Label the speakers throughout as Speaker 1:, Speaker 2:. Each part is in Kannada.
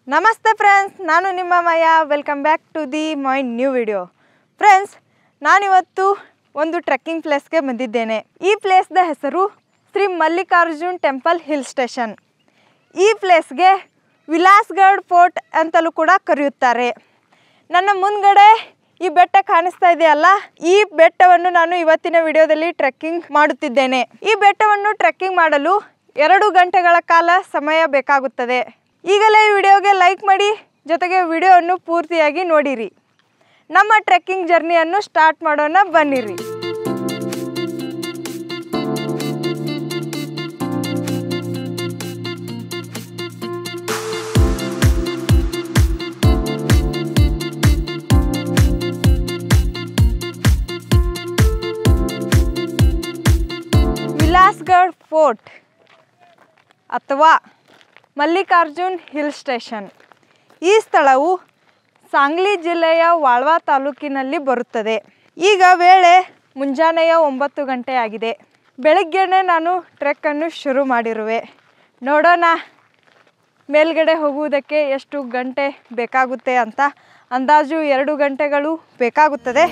Speaker 1: ನಮಸ್ತೆ ಫ್ರೆಂಡ್ಸ್ ನಾನು ನಿಮ್ಮ Maya welcome back to the my new video friends ನಾನಿವತ್ತು ಒಂದು ಟ್ರೆಕ್ಕಿಂಗ್ ಪ್ಲೇಸ್ಗೆ ಬಂದಿದ್ದೇನೆ ಈ ಪ್ಲೇಸ್ದ ಹೆಸರು Shri Mallikarjun temple hill station ಈ ಪ್ಲೇಸ್ಗೆ ವಿಲಾಸ್ಗಢ್ ಫೋರ್ಟ್ ಅಂತಲೂ ಕೂಡ ಕರೆಯುತ್ತಾರೆ ನನ್ನ ಮುಂದ್ಗಡೆ ಈ ಬೆಟ್ಟ ಕಾಣಿಸ್ತಾ ಇದೆಯಲ್ಲ ಈ ಬೆಟ್ಟವನ್ನು ನಾನು ಇವತ್ತಿನ ವಿಡಿಯೋದಲ್ಲಿ ಟ್ರೆಕ್ಕಿಂಗ್ ಮಾಡುತ್ತಿದ್ದೇನೆ ಈ ಬೆಟ್ಟವನ್ನು ಟ್ರೆಕ್ಕಿಂಗ್ ಮಾಡಲು ಎರಡು ಗಂಟೆಗಳ ಕಾಲ ಸಮಯ ಬೇಕಾಗುತ್ತದೆ ಈಗಲೇ ಈ ವಿಡಿಯೋಗೆ ಲೈಕ್ ಮಾಡಿ ಜೊತೆಗೆ ವಿಡಿಯೋವನ್ನು ಪೂರ್ತಿಯಾಗಿ ನೋಡಿರಿ ನಮ್ಮ ಟ್ರೆಕ್ಕಿಂಗ್ ಜರ್ನಿಯನ್ನು ಸ್ಟಾರ್ಟ್ ಮಾಡೋಣ ಬನ್ನಿರಿ ವಿಲಾಸ್ಗಢ್ ಫೋರ್ಟ್ ಅಥವಾ ಮಲ್ಲಿಕಾರ್ಜುನ್ ಹಿಲ್ ಸ್ಟೇಷನ್ ಈ ಸ್ಥಳವು ಸಾಂಗ್ಲಿ ಜಿಲ್ಲೆಯ ವಾಳ್ವಾ ತಾಲೂಕಿನಲ್ಲಿ ಬರುತ್ತದೆ ಈಗ ವೇಳೆ ಮುಂಜಾನೆಯ ಒಂಬತ್ತು ಗಂಟೆ ಆಗಿದೆ ಬೆಳಗ್ಗೆನೇ ನಾನು ಟ್ರೆಕ್ಕನ್ನು ಶುರು ಮಾಡಿರುವೆ ನೋಡೋಣ ಮೇಲ್ಗಡೆ ಹೋಗುವುದಕ್ಕೆ ಎಷ್ಟು ಗಂಟೆ ಬೇಕಾಗುತ್ತೆ ಅಂತ ಅಂದಾಜು ಎರಡು ಗಂಟೆಗಳು ಬೇಕಾಗುತ್ತದೆ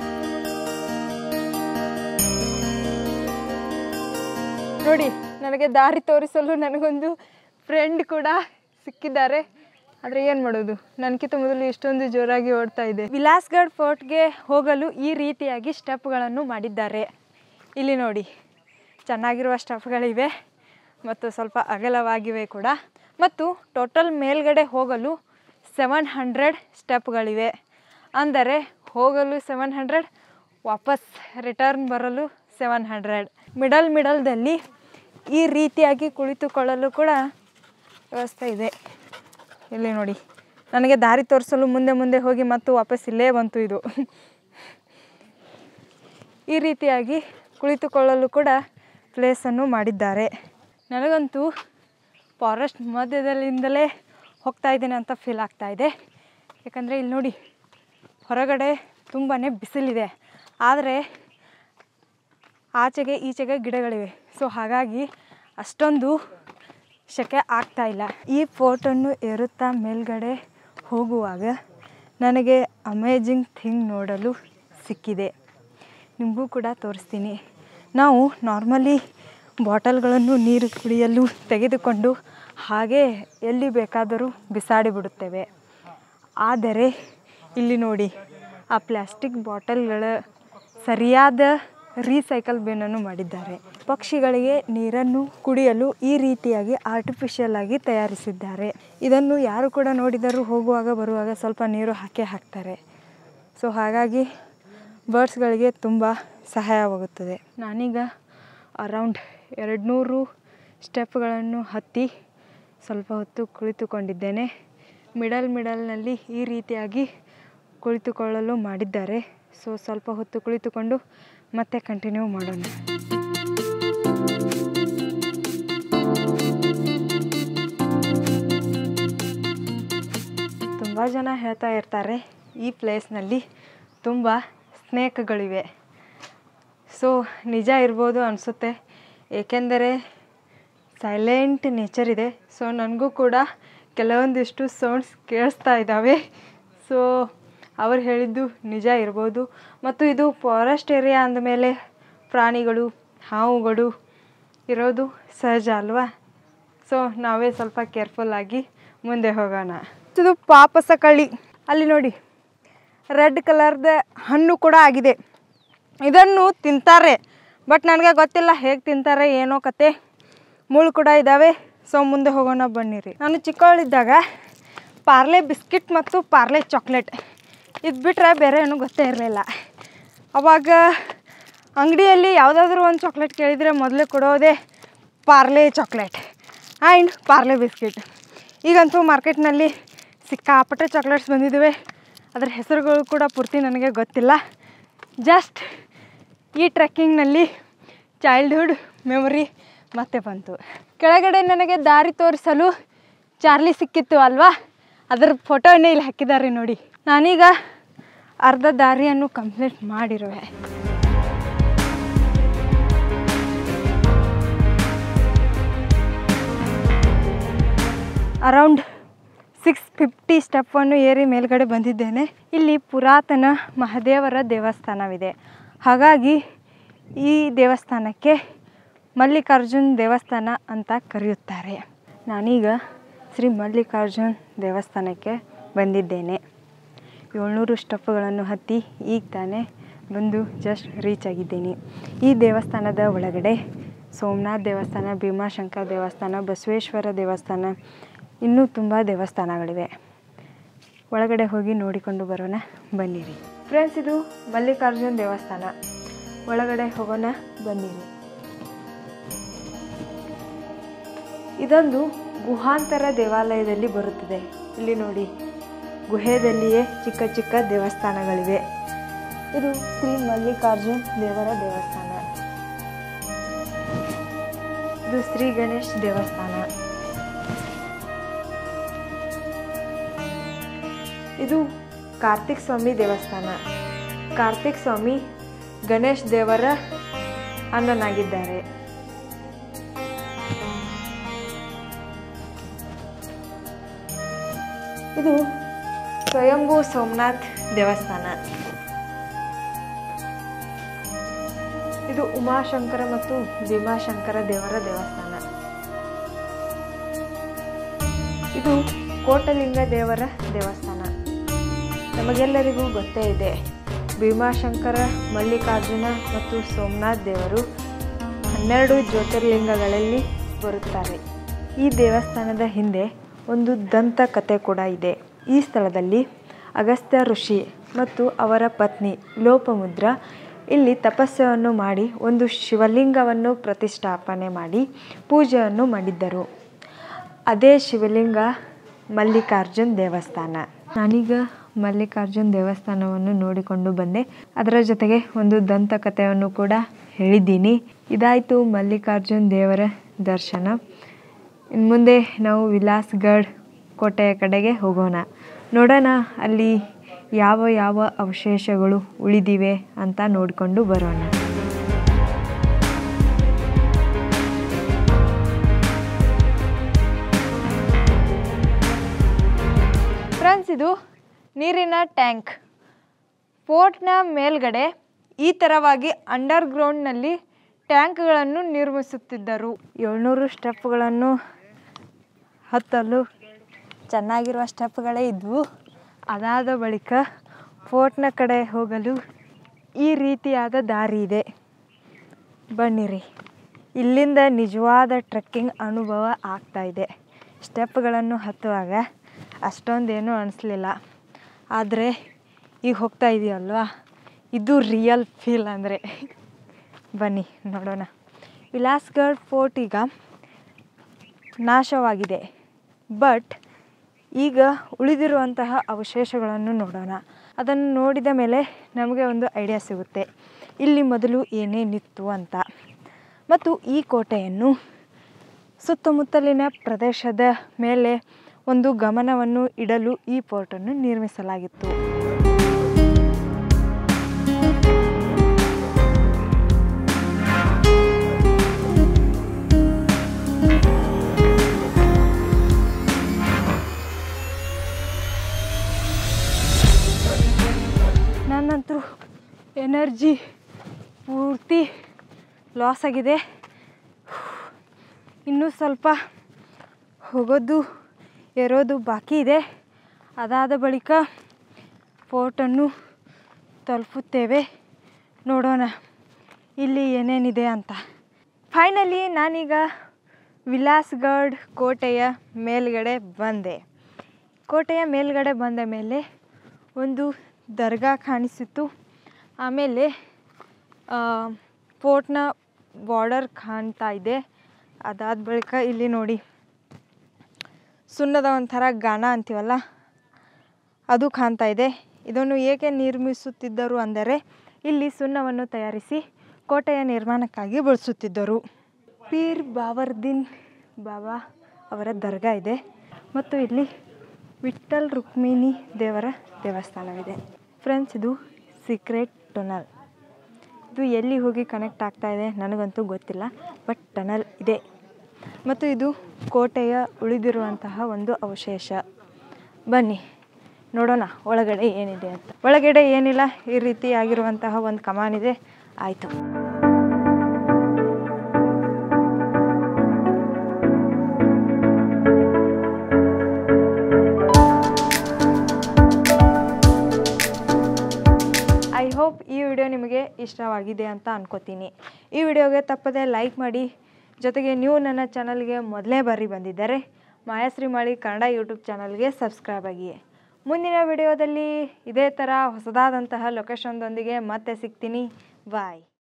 Speaker 1: ನೋಡಿ ನನಗೆ ದಾರಿ ತೋರಿಸಲು ನನಗೊಂದು ಫ್ರೆಂಡ್ ಕೂಡ ಸಿಕ್ಕಿದ್ದಾರೆ ಆದರೆ ಏನು ಮಾಡೋದು ನನಗಿಂತ ಮೊದಲು ಇಷ್ಟೊಂದು ಜೋರಾಗಿ ಓಡ್ತಾ ಇದೆ ವಿಲಾಸ್ಗಢ್ ಫೋರ್ಟ್ಗೆ ಹೋಗಲು ಈ ರೀತಿಯಾಗಿ ಸ್ಟೆಪ್ಗಳನ್ನು ಮಾಡಿದ್ದಾರೆ ಇಲ್ಲಿ ನೋಡಿ ಚೆನ್ನಾಗಿರುವ ಸ್ಟೆಪ್ಗಳಿವೆ ಮತ್ತು ಸ್ವಲ್ಪ ಅಗಲವಾಗಿವೆ ಕೂಡ ಮತ್ತು ಟೋಟಲ್ ಮೇಲ್ಗಡೆ ಹೋಗಲು ಸೆವೆನ್ ಹಂಡ್ರೆಡ್ ಸ್ಟೆಪ್ಗಳಿವೆ ಅಂದರೆ ಹೋಗಲು ಸೆವೆನ್ ಹಂಡ್ರೆಡ್ ವಾಪಸ್ ರಿಟರ್ನ್ ಬರಲು ಸೆವೆನ್ ಹಂಡ್ರೆಡ್ ಮಿಡಲ್ ಮಿಡಲ್ದಲ್ಲಿ ಈ ರೀತಿಯಾಗಿ ಕುಳಿತುಕೊಳ್ಳಲು ಕೂಡ ವ್ಯವಸ್ಥೆ ಇದೆ ಇಲ್ಲಿ ನೋಡಿ ನನಗೆ ದಾರಿ ತೋರಿಸಲು ಮುಂದೆ ಮುಂದೆ ಹೋಗಿ ಮತ್ತು ವಾಪಸ್ ಇಲ್ಲೇ ಬಂತು ಇದು ಈ ರೀತಿಯಾಗಿ ಕುಳಿತುಕೊಳ್ಳಲು ಕೂಡ ಪ್ಲೇಸನ್ನು ಮಾಡಿದ್ದಾರೆ ನನಗಂತೂ ಫಾರೆಸ್ಟ್ ಮಧ್ಯದಲ್ಲಿಂದಲೇ ಹೋಗ್ತಾ ಇದ್ದೇನೆ ಅಂತ ಫೀಲ್ ಆಗ್ತಾ ಇದೆ ಯಾಕಂದರೆ ಇಲ್ಲಿ ನೋಡಿ ಹೊರಗಡೆ ತುಂಬಾ ಬಿಸಿಲಿದೆ ಆದರೆ ಆಚೆಗೆ ಈಚೆಗೆ ಗಿಡಗಳಿವೆ ಸೊ ಹಾಗಾಗಿ ಅಷ್ಟೊಂದು ಶಕೆ ಆಗ್ತಾ ಇಲ್ಲ ಈ ಫೋಟೋನ್ನು ಏರುತ್ತಾ ಮೇಲ್ಗಡೆ ಹೋಗುವಾಗ ನನಗೆ ಅಮೇಜಿಂಗ್ ಥಿಂಗ್ ನೋಡಲು ಸಿಕ್ಕಿದೆ ನಿಮಗೂ ಕೂಡ ತೋರಿಸ್ತೀನಿ ನಾವು ನಾರ್ಮಲಿ ಬಾಟಲ್ಗಳನ್ನು ನೀರು ಕುಡಿಯಲು ತೆಗೆದುಕೊಂಡು ಹಾಗೆ ಎಲ್ಲಿ ಬೇಕಾದರೂ ಬಿಸಾಡಿ ಬಿಡುತ್ತೇವೆ ಆದರೆ ಇಲ್ಲಿ ನೋಡಿ ಆ ಪ್ಲಾಸ್ಟಿಕ್ ಬಾಟಲ್ಗಳ ಸರಿಯಾದ ರೀಸೈಕಲ್ ಬೇನನ್ನು ಮಾಡಿದ್ದಾರೆ ಪಕ್ಷಿಗಳಿಗೆ ನೀರನ್ನು ಕುಡಿಯಲು ಈ ರೀತಿಯಾಗಿ ಆರ್ಟಿಫಿಷಿಯಲ್ ಆಗಿ ತಯಾರಿಸಿದ್ದಾರೆ ಇದನ್ನು ಯಾರು ಕೂಡ ನೋಡಿದರೂ ಹೋಗುವಾಗ ಬರುವಾಗ ಸ್ವಲ್ಪ ನೀರು ಹಾಕೇ ಹಾಕ್ತಾರೆ ಸೊ ಹಾಗಾಗಿ ಬರ್ಡ್ಸ್ಗಳಿಗೆ ತುಂಬ ಸಹಾಯವಾಗುತ್ತದೆ ನಾನೀಗ ಅರೌಂಡ್ ಎರಡು ನೂರು ಸ್ಟೆಪ್ಗಳನ್ನು ಹತ್ತಿ ಸ್ವಲ್ಪ ಹೊತ್ತು ಕುಳಿತುಕೊಂಡಿದ್ದೇನೆ ಮಿಡಲ್ ಮಿಡಲ್ನಲ್ಲಿ ಈ ರೀತಿಯಾಗಿ ಕುಳಿತುಕೊಳ್ಳಲು ಮಾಡಿದ್ದಾರೆ ಸೊ ಸ್ವಲ್ಪ ಹೊತ್ತು ಕುಳಿತುಕೊಂಡು ಮತ್ತೆ ಕಂಟಿನ್ಯೂ ಮಾಡೋಣ ತುಂಬ ಜನ ಹೇಳ್ತಾ ಇರ್ತಾರೆ ಈ ಪ್ಲೇಸ್ನಲ್ಲಿ ತುಂಬ ಸ್ನೇಕ್ಗಳಿವೆ ಸೊ ನಿಜ ಇರ್ಬೋದು ಅನಿಸುತ್ತೆ ಏಕೆಂದರೆ ಸೈಲೆಂಟ್ ನೇಚರ್ ಇದೆ ಸೊ ನನಗೂ ಕೂಡ ಕೆಲವೊಂದಿಷ್ಟು ಸೌಂಡ್ಸ್ ಕೇಳಿಸ್ತಾ ಇದ್ದಾವೆ ಸೊ ಅವ್ರು ಹೇಳಿದ್ದು ನಿಜ ಇರ್ಬೋದು ಮತ್ತು ಇದು ಫಾರೆಸ್ಟ್ ಏರಿಯಾ ಅಂದಮೇಲೆ ಪ್ರಾಣಿಗಳು ಹಾವುಗಳು ಇರೋದು ಸಹಜ ಅಲ್ವಾ ಸೊ ನಾವೇ ಸ್ವಲ್ಪ ಕೇರ್ಫುಲ್ಲಾಗಿ ಮುಂದೆ ಹೋಗೋಣ ಇದು ಪಾಪಸಕಳ್ಳಿ ಅಲ್ಲಿ ನೋಡಿ ರೆಡ್ ಕಲರ್ದ ಹಣ್ಣು ಕೂಡ ಆಗಿದೆ ಇದನ್ನು ತಿಂತಾರೆ ಬಟ್ ನನಗೆ ಗೊತ್ತಿಲ್ಲ ಹೇಗೆ ತಿಂತಾರೆ ಏನೋ ಕತೆ ಮುಳ್ಳು ಕೂಡ ಇದ್ದಾವೆ ಸೊ ಮುಂದೆ ಹೋಗೋಣ ಬನ್ನಿರಿ ನಾನು ಚಿಕ್ಕವಳಿದ್ದಾಗ ಪಾರ್ಲೆ ಬಿಸ್ಕಿಟ್ ಮತ್ತು ಪಾರ್ಲೆ ಚಾಕ್ಲೇಟ್ ಇದು ಬಿಟ್ಟರೆ ಬೇರೆ ಏನೂ ಗೊತ್ತೇ ಇರಲಿಲ್ಲ ಅವಾಗ ಅಂಗಡಿಯಲ್ಲಿ ಯಾವುದಾದ್ರೂ ಒಂದು ಚಾಕ್ಲೇಟ್ ಕೇಳಿದರೆ ಮೊದಲೇ ಕೊಡೋದೇ Parle chocolate and Parle biscuit ಈಗಂತೂ ಮಾರ್ಕೆಟ್ನಲ್ಲಿ ಸಿಕ್ಕಾಪಟ್ಟೆ ಚಾಕ್ಲೇಟ್ಸ್ ಬಂದಿದ್ದಾವೆ ಅದರ ಹೆಸರುಗಳು ಕೂಡ ಪೂರ್ತಿ ನನಗೆ ಗೊತ್ತಿಲ್ಲ ಜಸ್ಟ್ ಈ ಟ್ರೆಕ್ಕಿಂಗ್ನಲ್ಲಿ ಚೈಲ್ಡ್ಹುಡ್ ಮೆಮೊರಿ ಮತ್ತೆ ಬಂತು ಕೆಳಗಡೆ ನನಗೆ ದಾರಿ ತೋರಿಸಲು ಚಾರ್ಲಿ ಸಿಕ್ಕಿತ್ತು ಅಲ್ವಾ ಅದರ ಫೋಟೋನೇ ಇಲ್ಲಿ ಹಾಕಿದ್ದಾರೆ ನೋಡಿ ನಾನೀಗ ಅರ್ಧ ದಾರಿಯನ್ನು ಕಂಪ್ಲೀಟ್ ಮಾಡಿರುವೆ ಅರೌಂಡ್ ಸಿಕ್ಸ್ ಫಿಫ್ಟಿ ಸ್ಟೆಪ್ಪನ್ನು ಏರಿ ಮೇಲ್ಗಡೆ ಬಂದಿದ್ದೇನೆ ಇಲ್ಲಿ ಪುರಾತನ ಮಹದೇವರ ದೇವಸ್ಥಾನವಿದೆ ಹಾಗಾಗಿ ಈ ದೇವಸ್ಥಾನಕ್ಕೆ ಮಲ್ಲಿಕಾರ್ಜುನ್ ದೇವಸ್ಥಾನ ಅಂತ ಕರೆಯುತ್ತಾರೆ ನಾನೀಗ ಶ್ರೀ ಮಲ್ಲಿಕಾರ್ಜುನ್ ದೇವಸ್ಥಾನಕ್ಕೆ ಬಂದಿದ್ದೇನೆ ಏಳ್ನೂರು ಸ್ಟೆಪ್ಗಳನ್ನು ಹತ್ತಿ ಈಗ ತಾನೇ ಬಂದು ಜಸ್ಟ್ ರೀಚ್ ಆಗಿದ್ದೀನಿ ಈ ದೇವಸ್ಥಾನದ ಒಳಗಡೆ ಸೋಮನಾಥ್ ದೇವಸ್ಥಾನ ಭೀಮಾಶಂಕರ ದೇವಸ್ಥಾನ ಬಸವೇಶ್ವರ ದೇವಸ್ಥಾನ ಇನ್ನೂ ತುಂಬ ದೇವಸ್ಥಾನಗಳಿವೆ ಒಳಗಡೆ ಹೋಗಿ ನೋಡಿಕೊಂಡು ಬರೋಣ ಬನ್ನಿರಿ ಫ್ರೆಂಡ್ಸ್ ಇದು ಮಲ್ಲಿಕಾರ್ಜುನ್ ದೇವಸ್ಥಾನ ಒಳಗಡೆ ಹೋಗೋಣ ಬನ್ನಿರಿ ಇದೊಂದು ಗುಹಾಂತರ ದೇವಾಲಯದಲ್ಲಿ ಬರುತ್ತದೆ ಇಲ್ಲಿ ನೋಡಿ ಗುಹೆದಲ್ಲಿಯೇ ಚಿಕ್ಕ ಚಿಕ್ಕ ದೇವಸ್ಥಾನಗಳಿವೆ ಇದು ಶ್ರೀ ಮಲ್ಲಿಕಾರ್ಜುನ್ ದೇವರ ದೇವಸ್ಥಾನ ಇದು ಶ್ರೀ ಗಣೇಶ್ ದೇವಸ್ಥಾನ ಇದು ಕಾರ್ತಿಕ್ ಸ್ವಾಮಿ ದೇವಸ್ಥಾನ ಕಾರ್ತಿಕ್ ಸ್ವಾಮಿ ಗಣೇಶ್ ದೇವರ ಅಣ್ಣನಾಗಿದ್ದಾರೆ ಇದು ಸ್ವಯಂಭೂ ಸೋಮನಾಥ್ ದೇವಸ್ಥಾನ ಇದು ಉಮಾಶಂಕರ ಮತ್ತು ಭೀಮಾಶಂಕರ ದೇವರ ದೇವಸ್ಥಾನ ಇದು ಕೋಟಲಿಂಗ ದೇವರ ದೇವಸ್ಥಾನ ನಮಗೆಲ್ಲರಿಗೂ ಗೊತ್ತೇ ಇದೆ ಭೀಮಾಶಂಕರ ಮಲ್ಲಿಕಾರ್ಜುನ ಮತ್ತು ಸೋಮನಾಥ್ ದೇವರು ಹನ್ನೆರಡು ಜ್ಯೋತಿರ್ಲಿಂಗಗಳಲ್ಲಿ ಬರುತ್ತಾರೆ ಈ ದೇವಸ್ಥಾನದ ಹಿಂದೆ ಒಂದು ದಂತ ಕಥೆ ಕೂಡ ಇದೆ ಈ ಸ್ಥಳದಲ್ಲಿ ಅಗಸ್ತ್ಯ ಋಷಿ ಮತ್ತು ಅವರ ಪತ್ನಿ ಲೋಪಮುದ್ರ ಇಲ್ಲಿ ತಪಸ್ಸನ್ನು ಮಾಡಿ ಒಂದು ಶಿವಲಿಂಗವನ್ನು ಪ್ರತಿಷ್ಠಾಪನೆ ಮಾಡಿ ಪೂಜೆಯನ್ನು ಮಾಡಿದ್ದರು ಅದೇ ಶಿವಲಿಂಗ ಮಲ್ಲಿಕಾರ್ಜುನ್ ದೇವಸ್ಥಾನ ನಾನೀಗ ಮಲ್ಲಿಕಾರ್ಜುನ್ ದೇವಸ್ಥಾನವನ್ನು ನೋಡಿಕೊಂಡು ಬಂದೆ ಅದರ ಜೊತೆಗೆ ಒಂದು ದಂತಕಥೆಯನ್ನು ಕೂಡ ಹೇಳಿದ್ದೀನಿ ಇದಾಯಿತು ಮಲ್ಲಿಕಾರ್ಜುನ್ ದೇವರ ದರ್ಶನ ಇನ್ನು ಮುಂದೆ ನಾವು ವಿಲಾಸ್ಗಢ್ ಕೋಟೆಯ ಕಡೆಗೆ ಹೋಗೋಣ ನೋಡೋಣ ಅಲ್ಲಿ ಯಾವ ಯಾವ ಅವಶೇಷಗಳು ಉಳಿದಿವೆ ಅಂತ ನೋಡಿಕೊಂಡು ಬರೋಣ ಫ್ರೆಂಡ್ಸ್ ಇದು ನೀರಿನ ಟ್ಯಾಂಕ್ ಫೋರ್ಟ್ನ ಮೇಲ್ಗಡೆ ಈ ಥರವಾಗಿ ಅಂಡರ್ಗ್ರೌಂಡ್ನಲ್ಲಿ ಟ್ಯಾಂಕ್ಗಳನ್ನು ನಿರ್ಮಿಸುತ್ತಿದ್ದರು ಏಳ್ನೂರು ಸ್ಟೆಪ್ಗಳನ್ನು ಹತ್ತಲು ಚೆನ್ನಾಗಿರುವ ಸ್ಟೆಪ್ಗಳೇ ಇದ್ವು ಅದಾದ ಬಳಿಕ ಫೋರ್ಟ್ನ ಕಡೆ ಹೋಗಲು ಈ ರೀತಿಯಾದ ದಾರಿ ಇದೆ ಬನ್ನಿರಿ ಇಲ್ಲಿಂದ ನಿಜವಾದ ಟ್ರೆಕ್ಕಿಂಗ್ ಅನುಭವ ಆಗ್ತಾ ಇದೆ ಸ್ಟೆಪ್ಗಳನ್ನು ಹತ್ತುವಾಗ ಅಷ್ಟೊಂದೇನೂ ಅನಿಸ್ಲಿಲ್ಲ ಆದರೆ ಈಗ ಹೋಗ್ತಾ ಇದೆಯಲ್ವಾ ಇದು ರಿಯಲ್ ಫೀಲ್ ಅಂದರೆ ಬನ್ನಿ ನೋಡೋಣ ವಿಲಾಸ್ಗಢ್ ಫೋರ್ಟ್ ಈಗ ನಾಶವಾಗಿದೆ ಬಟ್ ಈಗ ಉಳಿದಿರುವಂತಹ ಅವಶೇಷಗಳನ್ನು ನೋಡೋಣ ಅದನ್ನು ನೋಡಿದ ಮೇಲೆ ನಮಗೆ ಒಂದು ಐಡಿಯಾ ಸಿಗುತ್ತೆ ಇಲ್ಲಿ ಮೊದಲು ಏನೇನಿತ್ತು ಅಂತ ಮತ್ತು ಈ ಕೋಟೆಯನ್ನು ಸುತ್ತಮುತ್ತಲಿನ ಪ್ರದೇಶದ ಮೇಲೆ ಒಂದು ಗಮನವನ್ನು ಇಡಲು ಈ ಪೋರ್ಟನ್ನು ನಿರ್ಮಿಸಲಾಗಿತ್ತು ನನ್ನಂತೂ ಎನರ್ಜಿ ಪೂರ್ತಿ ಲಾಸ್ ಆಗಿದೆ ಇನ್ನೂ ಸ್ವಲ್ಪ ಹೋಗೋದು ಏರೋದು ಬಾಕಿ ಇದೆ ಅದಾದ ಬಳಿಕ ಫೋರ್ಟನ್ನು ತಲುಪುತ್ತೇವೆ ನೋಡೋಣ ಇಲ್ಲಿ ಏನೇನಿದೆ ಅಂತ ಫೈನಲಿ ನಾನೀಗ ವಿಲಾಸ್ಗಢ್ ಕೋಟೆಯ ಮೇಲ್ಗಡೆ ಬಂದೆ ಕೋಟೆಯ ಮೇಲ್ಗಡೆ ಬಂದ ಮೇಲೆ ಒಂದು ದರ್ಗಾ ಕಾಣಿಸಿತು ಆಮೇಲೆ ಫೋರ್ಟ್ನ ಬಾರ್ಡರ್ ಕಾಣ್ತಾ ಇದೆ ಅದಾದ ಬಳಿಕ ಇಲ್ಲಿ ನೋಡಿ ಸುಣ್ಣದ ಒಂಥರ ಗಾಣ ಅಂತೀವಲ್ಲ ಅದು ಕಾಣ್ತಾ ಇದೆ ಇದನ್ನು ಏಕೆ ನಿರ್ಮಿಸುತ್ತಿದ್ದರು ಅಂದರೆ ಇಲ್ಲಿ ಸುಣ್ಣವನ್ನು ತಯಾರಿಸಿ ಕೋಟೆಯ ನಿರ್ಮಾಣಕ್ಕಾಗಿ ಬಳಸುತ್ತಿದ್ದರು ಪೀರ್ ಬಾವರ್ದಿನ್ ಬಾಬಾ ಅವರ ದರ್ಗಾ ಇದೆ ಮತ್ತು ಇಲ್ಲಿ ವಿಠ್ಠಲ್ ರುಕ್ಮಿಣಿ ದೇವರ ದೇವಸ್ಥಾನವಿದೆ ಫ್ರೆಂಡ್ಸ್ ಇದು ಸೀಕ್ರೆಟ್ ಟನಲ್ ಇದು ಎಲ್ಲಿ ಹೋಗಿ ಕನೆಕ್ಟ್ ಆಗ್ತಾ ಇದೆ ನನಗಂತೂ ಗೊತ್ತಿಲ್ಲ ಬಟ್ ಟನಲ್ ಇದೆ ಮತ್ತು ಇದು ಕೋಟೆಯ ಉಳಿದಿರುವಂತಹ ಒಂದು ಅವಶೇಷ ಬನ್ನಿ ನೋಡೋಣ ಒಳಗಡೆ ಏನಿದೆ ಅಂತ ಒಳಗಡೆ ಏನಿಲ್ಲ ಈ ರೀತಿ ಆಗಿರುವಂತಹ ಒಂದು ಕಮಾನಿದೆ ಆಯಿತು ಐ ಹೋಪ್ ಈ ವಿಡಿಯೋ ನಿಮಗೆ ಇಷ್ಟವಾಗಿದೆ ಅಂತ ಅನ್ಕೋತೀನಿ ಈ ವಿಡಿಯೋಗೆ ತಪ್ಪದೆ ಲೈಕ್ ಮಾಡಿ ಜೊತೆಗೆ ನೀವು ನನ್ನ ಚಾನಲ್ಗೆ ಮೊದಲೇ ಬಾರಿ ಬಂದಿದ್ದರೆ ಮಾಯಾಶ್ರೀ ಮಾಳಿ ಕನ್ನಡ ಯೂಟ್ಯೂಬ್ ಚಾನಲ್ಗೆ ಸಬ್ಸ್ಕ್ರೈಬ್ ಆಗಿ ಮುಂದಿನ ವಿಡಿಯೋದಲ್ಲಿ ಇದೇ ಥರ ಹೊಸದಾದಂತಹ ಲೊಕೇಶನ್ದೊಂದಿಗೆ ಮತ್ತೆ ಸಿಗ್ತೀನಿ ಬಾಯ್